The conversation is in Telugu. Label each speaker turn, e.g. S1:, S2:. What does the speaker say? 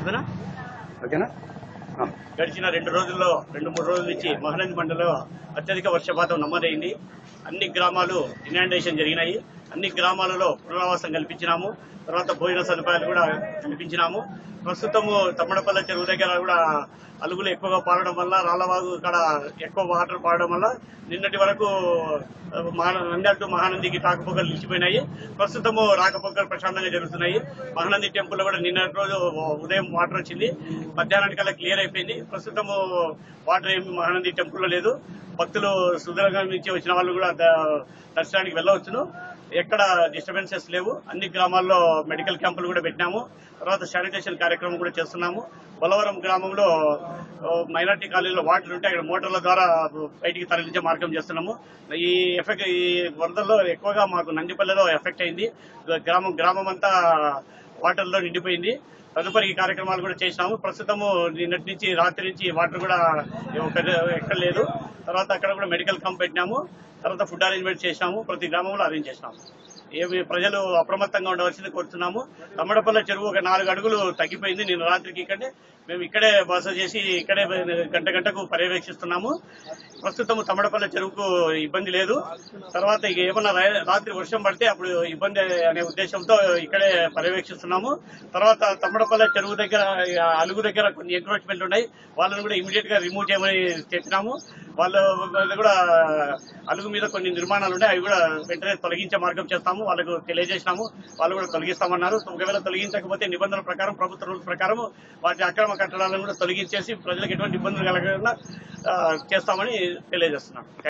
S1: వస్తుందా
S2: ఓకేనా ఆ.
S1: గడిచిన రెండు రోజుల్లో రెండు మూడు రోజుల నుంచి మహానంది మండలంలో అత్యధిక వర్షపాతం నమోదైంది అన్ని గ్రామాలు ఇనాండేషన్ జరిగినాయి అన్ని గ్రామాలలో పునరావాసం కల్పించినాము తర్వాత భోజన సదుపాయాలు కూడా కల్పించినాము ప్రస్తుతము తమ్మడపల్లి చెరువు దగ్గర కూడా అలుగులు ఎక్కువగా పారడం వల్ల రాళ్లవాగు ఇక్కడ ఎక్కువ వాటర్ పారడం వల్ల నిన్నటి వరకు ఆ, మహా- నంద్యాల టు మహానందికి రాకపోకలు నిలిచిపోయినాయి ప్రస్తుతము రాకపోకలు ప్రశాంతంగా జరుగుతున్నాయి మహానంది టెంపుల్ లో కూడా నిన్నటి రోజు ఉదయం వాటర్ వచ్చింది మధ్యాహ్నానికల్లా క్లియర్ అయిపోయింది ప్రస్తుతము వాటర్ ఏమి మహానంది టెంపుల్ లో లేదు భక్తులు సుదూరంగా నుంచి వచ్చిన వాళ్ళు కూడా ద- దర్శనానికి వెళ్ళవచ్చును ఎక్కడ డిస్టర్బెన్సెస్ లేవు అన్ని గ్రామాల్లో మెడికల్ క్యాంపులు కూడా పెట్టినాము తర్వాత శానిటేషన్ కార్యక్రమం కూడా చేస్తున్నాము బొలవరం గ్రామంలో మైనార్టీ కాలనీలో వాటర్ ఉంటే అక్కడ మోటార్ల ద్వారా బయటికి తరలించే మార్గం చేస్తున్నాము ఈ ఎఫెక్ట్ ఈ వరదల్లో ఎక్కువగా మాకు నందిపల్లెలో ఎఫెక్ట్ అయింది గ్రామం గ్రామం అంతా వాటర్లో నిండిపోయింది తదుపరి ఈ కార్యక్రమాలు కూడా చేసినాము ప్రస్తుతము నిన్నటి నుంచి రాత్రి నుంచి వాటర్ కూడా ఒక- ఎక్కడ లేదు తర్వాత అక్కడ కూడా మెడికల్ క్యాంప్ పెట్టినాము తర్వాత ఫుడ్ అరేంజ్మెంట్ చేసినాము ప్రతి గ్రామంలో అరేంజ్ చేసినాము ఏమి ప్రజలు అప్రమత్తంగా ఉండవలసింది కోరుతున్నాము తమ్మడపల్లి చెరువు ఒక నాలుగు అడుగులు తగ్గిపోయింది నిన్న రాత్రికి ఇక్కడే మేము ఇక్కడే బస చేసి ఇక్కడే గంట గంటకు పర్యవేక్షిస్తున్నాము ప్రస్తుతం తమ్మడపల్లి చెరువుకు ఇబ్బంది లేదు తర్వాత ఇక ఏమన్నా రా- రాత్రి వర్షం పడితే అప్పుడు ఇబ్బంది అనే ఉద్దేశంతో ఇక్కడే పర్యవేక్షిస్తున్నాము తర్వాత తమ్మడపల్లి చెరువు దగ్గర ఇక అలుగు దగ్గర కొన్ని ఎంక్రోచ్మెంట్ ఉన్నాయి వాళ్ళని కూడా ఇమీడియట్ గా రిమూవ్ చేయమని చెప్పినాము వాళ్ళు వాళ్ళు కూడా అలుగు మీద కొన్ని నిర్మాణాలు ఉన్నాయి అవి కూడా వెంటనే తొలగించే మార్గం చేస్తాము వాళ్ళకు తెలియజేసినాము వాళ్ళు కూడా తొలగిస్తామన్నారు ఒకవేళ తొలగించకపోతే నిబంధనల ప్రకారం ప్రభుత్వ రూల్స్ ప్రకారం వాటి అక్రమ కట్టడాలను కూడా తొలగించేసి ప్రజలకు ఎటువంటి ఇబ్బందులు కలగకుండా ఆ, చేస్తామని తెలియజేస్తున్నాను